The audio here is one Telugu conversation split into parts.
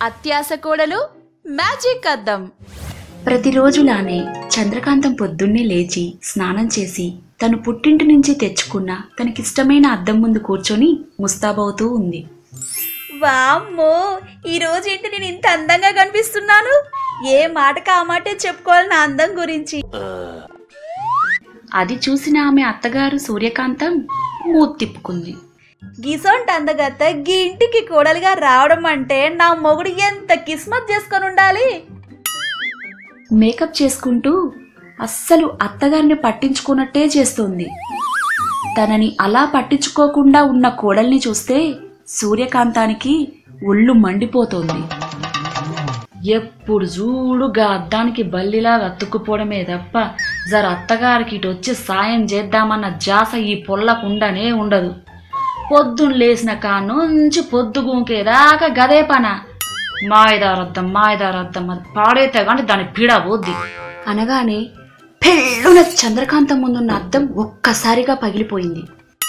అత్యాస కోడలు మ్యాజిక్ అద్దం ప్రతిరోజులానే చంద్రకాంతం పొద్దున్నే లేచి స్నానం చేసి తను పుట్టింటి నుంచి తెచ్చుకున్న తనకిష్టమైన అద్దం ముందు కూర్చొని ముస్తాబవుతూ ఉంది వామ్మో ఈ రోజు ఏంటి నేను ఇంత అందంగా కనిపిస్తున్నాను ఏ మాటకు ఆ మాటే చెప్పుకోవాలి నా అందం గురించి అది చూసిన ఆమె అత్తగారు సూర్యకాంతం మూతి తిప్పుకుంది గిసొంటి అందగత్త గీ ఇంటికి కోడలిగా రావడం అంటే నా మొగుడు ఎంత కిస్మత్ చేసుకొని ఉండాలి మేకప్ చేసుకుంటూ అస్సలు అత్తగారిని పట్టించుకున్నట్టే చేస్తోంది తనని అలా పట్టించుకోకుండా ఉన్న కోడల్ని చూస్తే సూర్యకాంతానికి ఒళ్ళు మండిపోతోంది ఎప్పుడు చూడుగా అద్దానికి బల్లిలా అతుక్కుపోవడమే తప్ప జర అత్తగారికి ఇటు వచ్చి సాయం చేద్దామన్న జాస ఈ పొల్లకుండానే ఉండదు పొద్దున్న లేచిన కానుంచి పొద్దు గుంకేదాకా గదే పన మాయదారద్దం మాయదారద్దం అది పాడైతే కానీ దాని పీడ పోద్ది అనగానే పెళ్ళున చంద్రకాంతం ముందున్న అద్దం ఒక్కసారిగా పగిలిపోయింది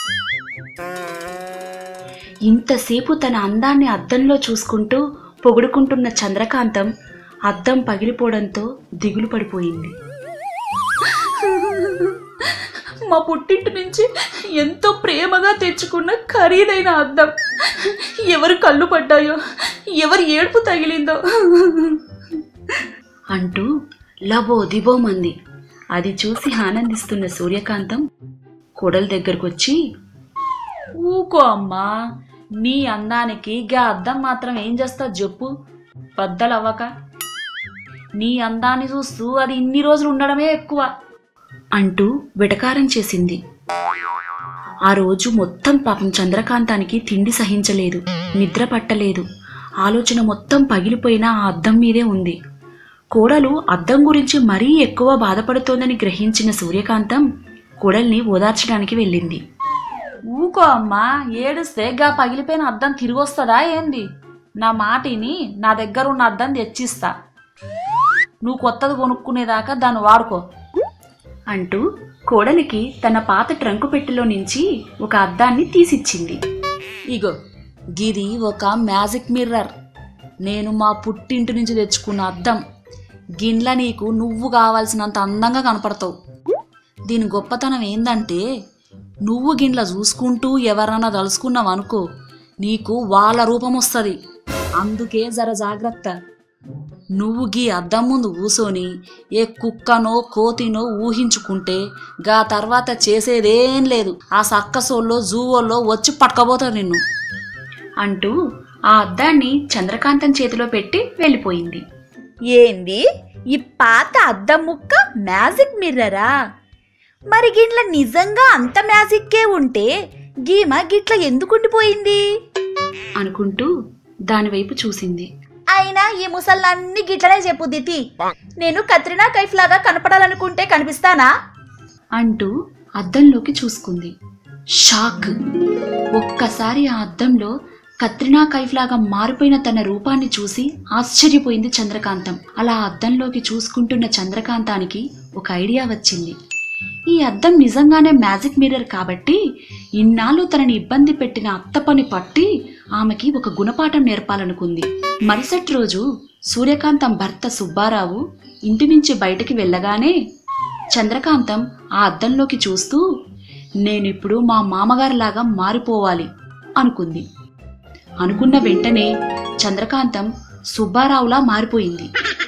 ఇంతసేపు తన అందాన్ని అద్దంలో చూసుకుంటూ పొగుడుకుంటున్న చంద్రకాంతం అద్దం పగిలిపోవడంతో దిగులు పడిపోయింది మా పుట్టింటి నుంచి ఎంతో ప్రేమగా తెచ్చుకున్న ఖరీదైన అద్దం ఎవరు కళ్ళు పడ్డాయో ఎవరు ఏడుపు తగిలిందో అంటూ లబో దిబోమంది అది చూసి ఆనందిస్తున్న సూర్యకాంతం కొడల దగ్గరకొచ్చి ఊకో అమ్మా నీ అందానికి గా అద్దం మాత్రం ఏం చేస్తా చెప్పు బద్దలవ్వక నీ అందాన్ని చూస్తూ అది ఇన్ని రోజులు ఉండడమే ఎక్కువ అంటూ వెటకారం చేసింది ఆ రోజు మొత్తం పాపం చంద్రకాంతానికి తిండి సహించలేదు నిద్ర పట్టలేదు ఆలోచన మొత్తం పగిలిపోయిన ఆ అద్దం మీదే ఉంది కోడలు అద్దం గురించి మరీ ఎక్కువ బాధపడుతోందని గ్రహించిన సూర్యకాంతం కోడల్ని ఓదార్చడానికి వెళ్ళింది ఊకో అమ్మా ఏడుస్తే గా పగిలిపోయిన అద్దం తిరిగి వస్తుందా ఏంది నా మాటిని నా దగ్గర ఉన్న అద్దం తెచ్చిస్తా నువ్వు కొత్తది కొనుక్కునేదాకా దాన్ని వాడుకో అంటూ కోడలికి తన పాత ట్రంకు పెట్టెలో నుంచి ఒక అద్దాన్ని తీసిచ్చింది ఇగో గిది ఒక మ్యాజిక్ మిర్రర్ నేను మా పుట్టింటి నుంచి తెచ్చుకున్న అద్దం గిన్ల నీకు నువ్వు కావాల్సినంత అందంగా కనపడతావు దీని గొప్పతనం ఏందంటే నువ్వు గిన్ల చూసుకుంటూ ఎవరన్నా తలుసుకున్నావు అనుకో నీకు వాళ్ళ రూపం వస్తుంది అందుకే జర జాగ్రత్త నువ్వు గీ అద్దం ముందు కూసోని ఏ కుక్కనో కోతినో ఊహించుకుంటే గా తర్వాత చేసేదేం లేదు ఆ సక్కసోల్లో జూవోల్లో వచ్చి పట్టుకపోతారు నిన్ను అంటూ ఆ అద్దాన్ని చంద్రకాంతం చేతిలో పెట్టి వెళ్ళిపోయింది ఏంది ఈ పాత అద్దం ముక్క మ్యాజిక్ మిర్రరా మరి గిట్ల నిజంగా అంత మ్యాజిక్కే ఉంటే గీమ గిట్ల ఎందుకు ఉండిపోయింది అనుకుంటూ దానివైపు చూసింది అయినా ఈ ముసళ్ళన్నీ గిట్లనే చెప్పుద్ది తీ. నేను కత్రినా కైఫ్ లాగా కనపడాలనుకుంటే కనిపిస్తానా అంటూ అద్దంలోకి చూసుకుంది షాక్ ఒక్కసారి ఆ అద్దంలో కత్రినా కైఫ్ లాగా మారిపోయిన తన రూపాన్ని చూసి ఆశ్చర్యపోయింది చంద్రకాంతం అలా అద్దంలోకి చూసుకుంటున్న చంద్రకాంతానికి ఒక ఐడియా వచ్చింది ఈ అద్దం నిజంగానే మ్యాజిక్ మిర్రర్ కాబట్టి ఇన్నాళ్ళు తనని ఇబ్బంది పెట్టిన అత్త పని పట్టి ఆమెకి ఒక గుణపాఠం నేర్పాలనుకుంది మరుసటి రోజు సూర్యకాంతం భర్త సుబ్బారావు ఇంటి నుంచి బయటికి వెళ్ళగానే చంద్రకాంతం ఆ అద్దంలోకి చూస్తూ నేనిప్పుడు మా మామగారిలాగా మారిపోవాలి అనుకుంది అనుకున్న వెంటనే చంద్రకాంతం సుబ్బారావులా మారిపోయింది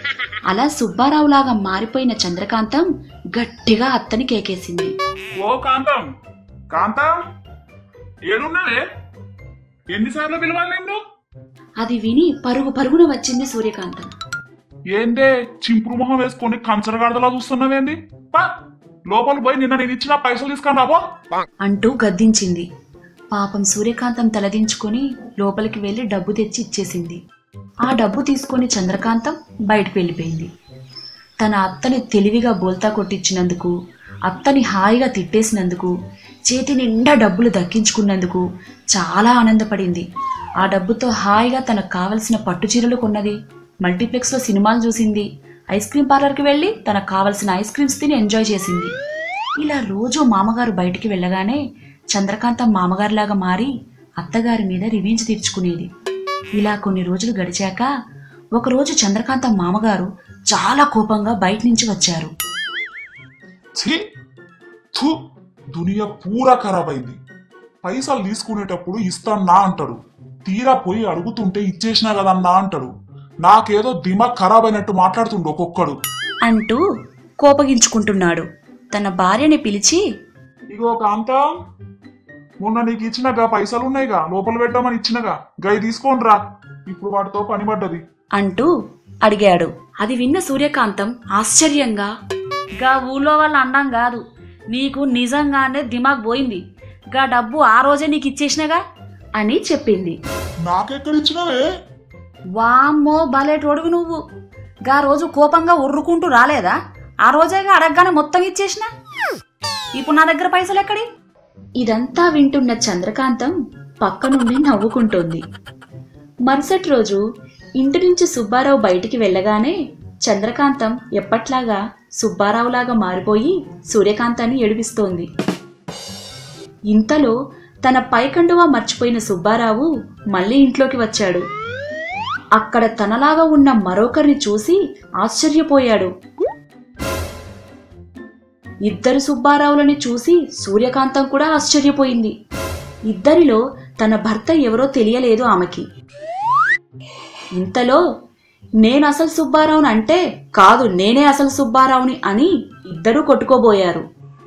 అలా సుబ్బారావులాగా మారిపోయిన చంద్రకాంతం గట్టిగా అత్తని కేకేసింది ఓ కాంతం కాంతం ఏడున్నావే ఎన్నిసార్లు పిలవాలి నిన్ను అది విని పరుగు పరుగున వచ్చింది సూర్యకాంతం ఏందే చింపురు మొహం వేసుకొని కంచరగాడదలా చూస్తున్నావేంది పా లోపల పోయి నిన్న నేను ఇచ్చిన పైసలు తీసుకొని రాబో అంటూ గద్దించింది పాపం సూర్యకాంతం తలదించుకొని లోపలికి వెళ్లి డబ్బు తెచ్చి ఇచ్చేసింది ఆ డబ్బు తీసుకొని చంద్రకాంతం బయటకు వెళ్ళిపోయింది తన అత్తని తెలివిగా బోల్తా కొట్టించినందుకు అత్తని హాయిగా తిట్టేసినందుకు చేతి నిండా డబ్బులు దక్కించుకున్నందుకు చాలా ఆనందపడింది ఆ డబ్బుతో హాయిగా తనకు కావలసిన పట్టు చీరలు కొన్నది మల్టీప్లెక్స్లో సినిమాలు చూసింది ఐస్ క్రీమ్ పార్లర్కి వెళ్ళి తనకు కావలసిన ఐస్ క్రీమ్స్ తిని ఎంజాయ్ చేసింది ఇలా రోజు మామగారు బయటికి వెళ్ళగానే చంద్రకాంతం మామగారిలాగా మారి అత్తగారి మీద రివెంజ్ తీర్చుకునేది ఇలా కొన్ని రోజులు గడిచాక ఒకరోజు చంద్రకాంతం మామగారు చాలా కోపంగా బయట నుంచి వచ్చారు ఛీ థు దునియా పూరా ఖరాబ్ అయింది పైసలు తీసుకునేటప్పుడు ఇస్తానా అంటాడు తీరా పోయి అడుగుతుంటే ఇచ్చేసినా కదన్నా అంటాడు నాకేదో దిమాగ్ ఖరాబ్ అయినట్టు మాట్లాడుతుండు ఒక్కొక్కడు అంటూ కోపగించుకుంటున్నాడు తన భార్యని పిలిచి ఇగో కాంతం మొన్న నీకు ఇచ్చినగా పైసలు ఉన్నాయిగా లోపల పెట్టామని ఇచ్చినగా గై తీసుకోండిరా ఇప్పుడు వాటితో పని పడ్డది అంటూ అడిగాడు అది విన్న సూర్యకాంతం ఆశ్చర్యంగా గా ఊళ్ళో వాళ్ళు అండం కాదు నీకు నిజంగానే దిమాగ్ పోయింది గా డబ్బు ఆ రోజే నీకు ఇచ్చేసినగా అని చెప్పింది నాకెక్కడ ఇచ్చినవే వామ్మో బలేటోడుగు నువ్వు గా రోజు కోపంగా ఉర్రుకుంటూ రాలేదా ఆ రోజేగా అడగగానే మొత్తం ఇచ్చేసిన ఇప్పుడు నా దగ్గర పైసలు ఎక్కడి ఇదంతా వింటున్న చంద్రకాంతం పక్క నుండి నవ్వుకుంటోంది మరుసటి రోజు ఇంటి నుంచి సుబ్బారావు బయటికి వెళ్ళగానే చంద్రకాంతం ఎప్పట్లాగా సుబ్బారావులాగా మారిపోయి సూర్యకాంతాన్ని ఏడిపిస్తోంది ఇంతలో తన పైకండువా మర్చిపోయిన సుబ్బారావు మళ్ళీ ఇంట్లోకి వచ్చాడు అక్కడ తనలాగా ఉన్న మరొకరిని చూసి ఆశ్చర్యపోయాడు ఇద్దరు సుబ్బారావులని చూసి సూర్యకాంతం కూడా ఆశ్చర్యపోయింది ఇద్దరిలో తన భర్త ఎవరో తెలియలేదు ఆమెకి ఇంతలో నేను అసలు సుబ్బారావుని అంటే కాదు నేనే అసలు సుబ్బారావుని అని ఇద్దరూ కొట్టుకోబోయారు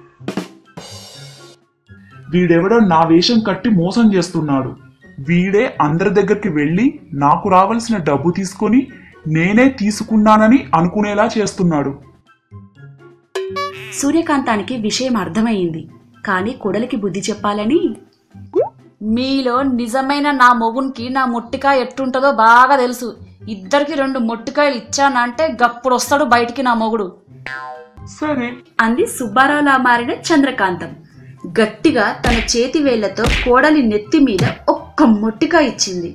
వీడెవడో నా వేషం కట్టి మోసం చేస్తున్నాడు వీడే అందరి దగ్గరికి వెళ్ళి నాకు రావాల్సిన డబ్బు తీసుకొని నేనే తీసుకున్నానని అనుకునేలా చేస్తున్నాడు సూర్యకాంతానికి విషయం అర్థమైంది కానీ కొడలికి బుద్ధి చెప్పాలని మీలో నిజమైన నా మొగునికి నా మొట్టికాయ ఎట్టుంటుందో బాగా తెలుసు ఇద్దరికి రెండు మొట్టికాయలు ఇచ్చానంటే గప్పుడు వస్తాడు బయటికి నా మొగుడు సరే అంది సుబ్బారావులా మారిన చంద్రకాంతం గట్టిగా తన చేతి వేళ్లతో కోడలి నెత్తి మీద ఒక్క మొట్టిగా ఇచ్చింది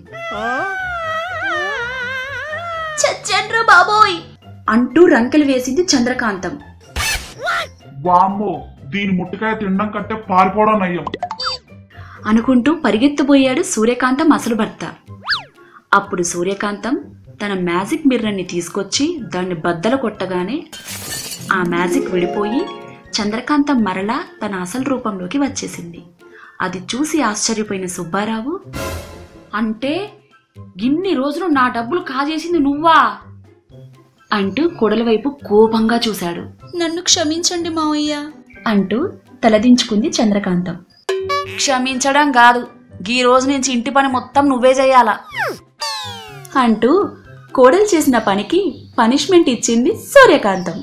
చచ్చండ్రు బాబోయ్ అంటూ రంకెలు వేసింది చంద్రకాంతం వామ్మో దీని ముట్టికాయ తినడం కంటే పారిపోవడం నయ్యం అనుకుంటూ పరిగెత్తబోయాడు సూర్యకాంతం అసలు భర్త అప్పుడు సూర్యకాంతం తన మ్యాజిక్ మిర్రర్ని తీసుకొచ్చి దాన్ని బద్దలు కొట్టగానే ఆ మ్యాజిక్ విడిపోయి చంద్రకాంతం మరలా తన అసలు రూపంలోకి వచ్చేసింది అది చూసి ఆశ్చర్యపోయిన సుబ్బారావు అంటే ఇన్ని రోజులు నా డబ్బులు కాజేసింది నువ్వా అంటూ కొడల వైపు కోపంగా చూశాడు నన్ను క్షమించండి మావయ్య అంటూ తలదించుకుంది చంద్రకాంతం క్షమించడం కాదు ఈ రోజు నుంచి ఇంటి పని మొత్తం నువ్వే చేయాలా అంటూ కోడలు చేసిన పనికి పనిష్మెంట్ ఇచ్చింది సూర్యకాంతం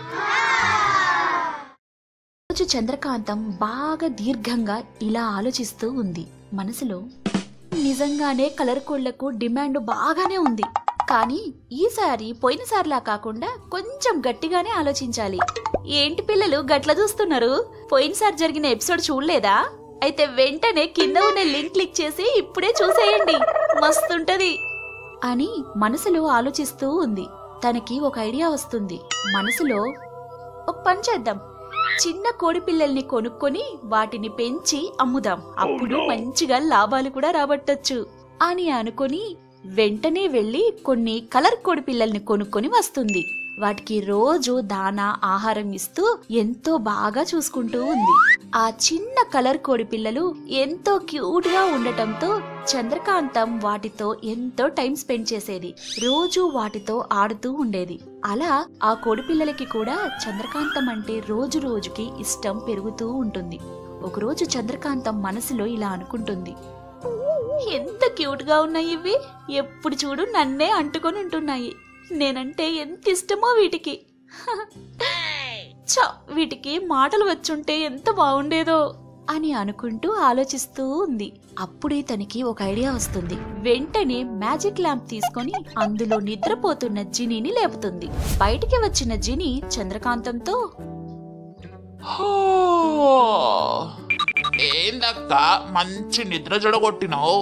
రోజు చంద్రకాంతం బాగా దీర్ఘంగా ఇలా ఆలోచిస్తూ ఉంది మనసులో నిజంగానే కలర్ కోళ్లకు డిమాండ్ బాగానే ఉంది కానీ ఈసారి పోయినసారిలా కాకుండా కొంచెం గట్టిగానే ఆలోచించాలి ఏంటి పిల్లలు గట్ల చూస్తున్నారు పోయినసారి జరిగిన ఎపిసోడ్ చూడలేదా అయితే వెంటనే కింద ఉన్న లింక్ క్లిక్ చేసి ఇప్పుడే చూసేయండి మస్తుంటది అని మనసులో ఆలోచిస్తూ ఉంది తనకి ఒక ఐడియా వస్తుంది మనసులో ఒక పని చేద్దాం చిన్న కోడి పిల్లల్ని కొనుక్కొని వాటిని పెంచి అమ్ముదాం అప్పుడు మంచిగా లాభాలు కూడా రాబట్టొచ్చు అని అనుకొని వెంటనే వెళ్ళి కొన్ని కలర్ కోడి పిల్లల్ని కొనుక్కొని వస్తుంది వాటికి రోజు దానా ఆహారం ఇస్తూ ఎంతో బాగా చూసుకుంటూ ఉంది ఆ చిన్న కలర్ కోడి పిల్లలు ఎంతో క్యూట్ గా ఉండటంతో చంద్రకాంతం వాటితో ఎంతో టైం స్పెండ్ చేసేది రోజు వాటితో ఆడుతూ ఉండేది అలా ఆ కోడి పిల్లలకి కూడా చంద్రకాంతం అంటే రోజు రోజుకి ఇష్టం పెరుగుతూ ఉంటుంది ఒకరోజు చంద్రకాంతం మనసులో ఇలా అనుకుంటుంది ఎంత క్యూట్ గా ఉన్నాయి ఇవి ఎప్పుడు చూడు నన్నే అంటుకొని ఉంటున్నాయి నేనంటే ఎంత ఇష్టమో వీటికి ఛ, వీటికి మాటలు వచ్చుంటే ఎంత బాగుండేదో అని అనుకుంటూ ఆలోచిస్తూ ఉంది అప్పుడే తనకి ఒక ఐడియా వస్తుంది వెంటనే మ్యాజిక్ ల్యాంప్ తీసుకొని అందులో నిద్రపోతున్న జినీని లేపుతుంది బయటికి వచ్చిన జిని చంద్రకాంతంతో ఏందక్క మంచి నిద్ర జడగొట్టినావు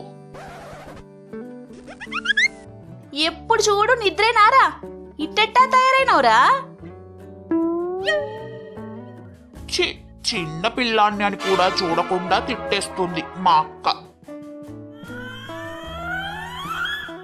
ఎప్పుడు చూడు నిద్రేనారా ఇట్టెట్టా తయారైనవురా చి చిన్న పిల్లాన్ని అని కూడా చూడకుండా తిట్టేస్తుంది మా అక్క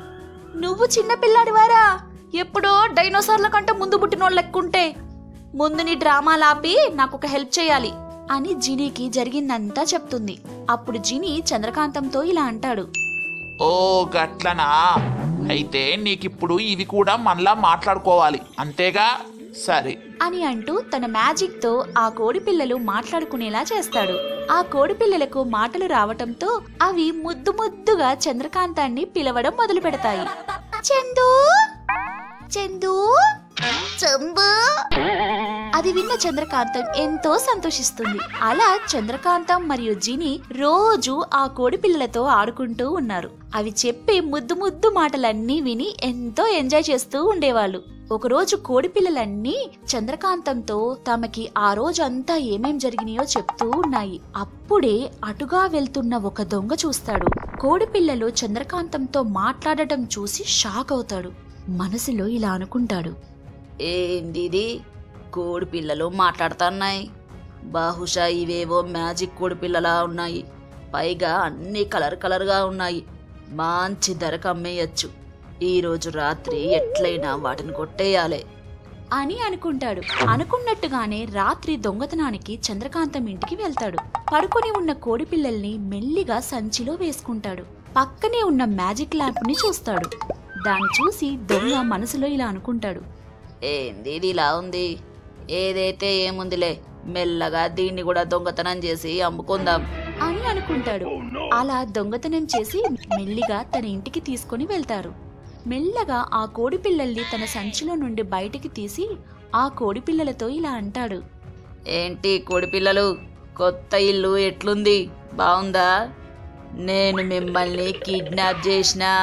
నువ్వు చిన్న పిల్లాడివారా ఎప్పుడో డైనోసార్ల కంటే ముందు పుట్టినోళ్ళు లెక్కుంటే ముందు నీ డ్రామాలాపి నాకు ఒక హెల్ప్ చేయాలి అని జినీకి జరిగిందంతా చెప్తుంది అప్పుడు జినీ చంద్రకాంతంతో ఇలా అంటాడు ఓ గట్లనా అయితే నీకిప్పుడు ఇవి కూడా మనలా మాట్లాడుకోవాలి అంతేగా సరే అని అంటూ తన మ్యాజిక్ తో ఆ కోడి పిల్లలు మాట్లాడుకునేలా చేస్తాడు ఆ కోడి పిల్లలకు మాటలు రావటంతో అవి ముద్దు ముద్దుగా చంద్రకాంతాన్ని పిలవడం మొదలు పెడతాయి చందు చందు చందు అది విన్న చంద్రకాంతం ఎంతో సంతోషిస్తుంది అలా చంద్రకాంతం మరియు జిని రోజు ఆ కోడి పిల్లలతో ఆడుకుంటూ ఉన్నారు అవి చెప్పే ముద్దు ముద్దు మాటలన్నీ విని ఎంతో ఎంజాయ్ చేస్తూ ఉండేవాళ్ళు ఒకరోజు కోడి పిల్లలన్నీ చంద్రకాంతంతో తమకి ఆ రోజు అంతా ఏమేం జరిగినాయో చెప్తూ ఉన్నాయి అప్పుడే అటుగా వెళ్తున్న ఒక దొంగ చూస్తాడు కోడి పిల్లలు చంద్రకాంతంతో మాట్లాడటం చూసి షాక్ అవుతాడు మనసులో ఇలా అనుకుంటాడు ఏందిది కోడి పిల్లలు మాట్లాడుతున్నాయి బహుశా ఇవేవో మ్యాజిక్ కోడి పిల్లలా ఉన్నాయి పైగా అన్ని కలర్ కలర్గా ఉన్నాయి మంచి ధరకు అమ్మేయచ్చు ఈరోజు రాత్రి ఎట్లయినా వాటిని కొట్టేయాలి అని అనుకుంటాడు అనుకున్నట్టుగానే రాత్రి దొంగతనానికి చంద్రకాంతం ఇంటికి వెళ్తాడు పడుకొని ఉన్న కోడి పిల్లల్ని మెల్లిగా సంచిలో వేసుకుంటాడు పక్కనే ఉన్న మ్యాజిక్ ల్యాంప్ని చూస్తాడు దాన్ని చూసి దొంగ మనసులో ఇలా అనుకుంటాడు ఏంది ఇది ఇలా ఉంది ఏదైతే ఏముందిలే మెల్లగా దీన్ని కూడా దొంగతనం చేసి అమ్ముకుందాం అని అనుకుంటాడు అలా దొంగతనం చేసి మెల్లిగా తన ఇంటికి తీసుకొని వెళ్తారు మెల్లగా ఆ కోడి పిల్లల్ని తన సంచిలో నుండి బయటికి తీసి ఆ కోడి పిల్లలతో ఇలా అంటాడు ఏంటి కోడి పిల్లలు కొత్త ఇల్లు ఎట్లుంది బాగుందా నేను మిమ్మల్ని కిడ్నాప్ చేసినా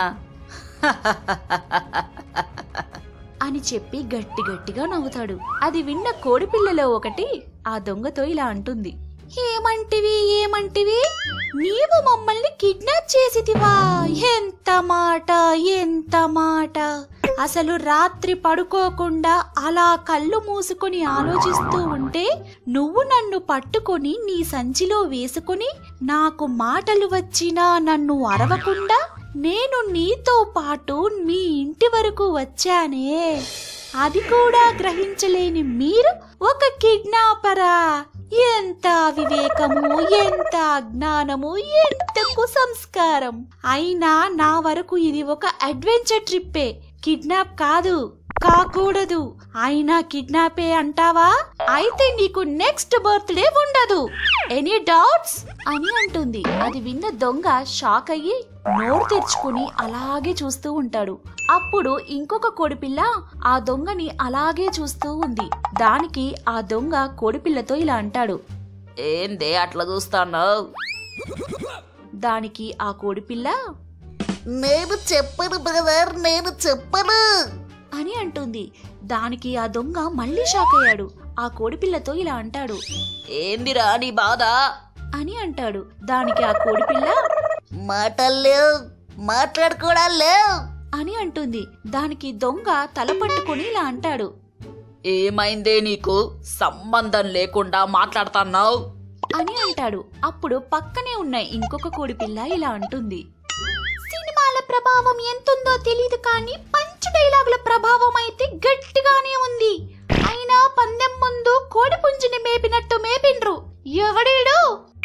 అని చెప్పి గట్టి గట్టిగా నవ్వుతాడు అది విన్న కోడి పిల్లలో ఒకటి ఆ దొంగతో ఇలా అంటుంది ఏమంటివి ఏమంటివి నీవు మమ్మల్ని కిడ్నాప్ చేసితివా ఎంత మాట ఎంత మాట అసలు రాత్రి పడుకోకుండా అలా కళ్ళు మూసుకొని ఆలోచిస్తూ ఉంటే నువ్వు నన్ను పట్టుకొని నీ సంచిలో వేసుకొని నాకు మాటలు వచ్చినా నన్ను అరవకుండా నేను నీతో పాటు మీ ఇంటి వరకు వచ్చానే అది కూడా గ్రహించలేని మీరు ఒక కిడ్నాపరా ఎంత వివేకము ఎంత అజ్ఞానము ఎంత కుసంస్కారం అయినా నా వరకు ఇది ఒక అడ్వెంచర్ ట్రిప్పే కిడ్నాప్ కాదు కాకూడదు అయినా కిడ్నాపే అంటావా అయితే నీకు నెక్స్ట్ బర్త్డే ఉండదు ఎనీ డౌట్స్ అని అంటుంది అది విన్న దొంగ షాక్ అయ్యి నోరు తెరుచుకుని అలాగే చూస్తూ ఉంటాడు అప్పుడు ఇంకొక కోడిపిల్ల ఆ దొంగని అలాగే చూస్తూ ఉంది దానికి ఆ దొంగ కోడిపిల్లతో ఇలా అంటాడు ఏందే అట్లా చూస్తాను దానికి ఆ కోడిపిల్ల నేను చెప్పను బ్రదర్ నేను చెప్పను అని అంటుంది దానికి ఆ దొంగ మళ్ళీ షాక్ అయ్యాడు ఆ కోడిపిల్లతో ఇలా అంటాడు ఏందిరా నీ బాధ అని అంటాడు దానికి ఆ కోడిపిల్ల మాటలు లేవు మాట్లాడుకోవడాలు లేవు అని అంటుంది దానికి దొంగ తల పట్టుకొని ఇలా అంటాడు ఏమైందే నీకు సంబంధం లేకుండా మాట్లాడుతున్నావు అని అంటాడు అప్పుడు పక్కనే ఉన్న ఇంకొక కోడిపిల్ల ఇలా అంటుంది సినిమాల ప్రభావం ఎంతుందో తెలియదు కానీ పంచ్ డైలాగుల ప్రభావం అయితే గట్టిగానే ఉంది అయినా పందెం ముందు కోడి పుంజుని మేపినట్టు మేపిండ్రు ఎవడీడు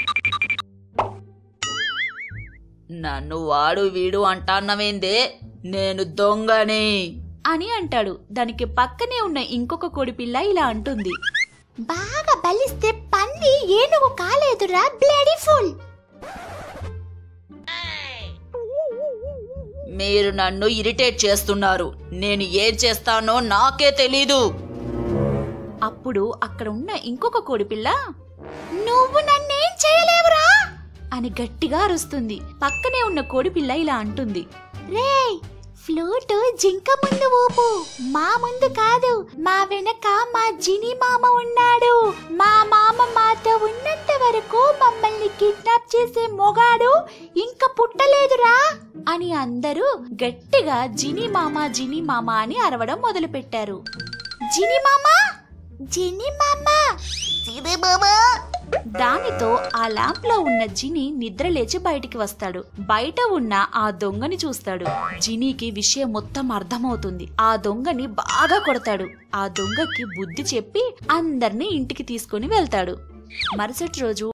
నన్ను వాడు వీడు అంటాన్నవేందే నేను దొంగని అని అంటాడు దానికి పక్కనే ఉన్న ఇంకొక కోడిపిల్ల ఇలా అంటుంది బాగా బలిస్తే పంది ఏనుగు కాలేదురా బ్లడీ ఫుల్ మీరు నన్ను ఇరిటేట్ చేస్తున్నారు నేను ఏం చేస్తానో నాకే తెలీదు అప్పుడు అక్కడ ఉన్న ఇంకొక కోడిపిల్ల నువ్వు నన్నేం చేయలేవురా అని గట్టిగా అరుస్తుంది పక్కనే ఉన్న కోడిపిల్ల ఇలా అంటుంది రేయ్ ఫ్లూట్ జింక ముందు ఊపు మా ముందు కాదు మా వెనక మా జిని మామ ఉన్నాడు మా మామ మాతో ఉన్నంత వరకు మమ్మల్ని కిడ్నాప్ చేసే మొగాడు ఇంకా పుట్టలేదురా అని అందరూ గట్టిగా జిని మామ జిని మామ అని అరవడం మొదలుపెట్టారు జిని మామ జిని మామ జిని మామ దానితో ఆ ల్యాంప్ లో ఉన్న జిని నిద్ర లేచి బయటికి వస్తాడు బయట ఉన్న ఆ దొంగని చూస్తాడు జినీకి విషయం మొత్తం అర్థమవుతుంది ఆ దొంగని బాగా కొడతాడు ఆ దొంగకి బుద్ధి చెప్పి అందర్నీ ఇంటికి తీసుకుని వెళ్తాడు మరుసటి రోజు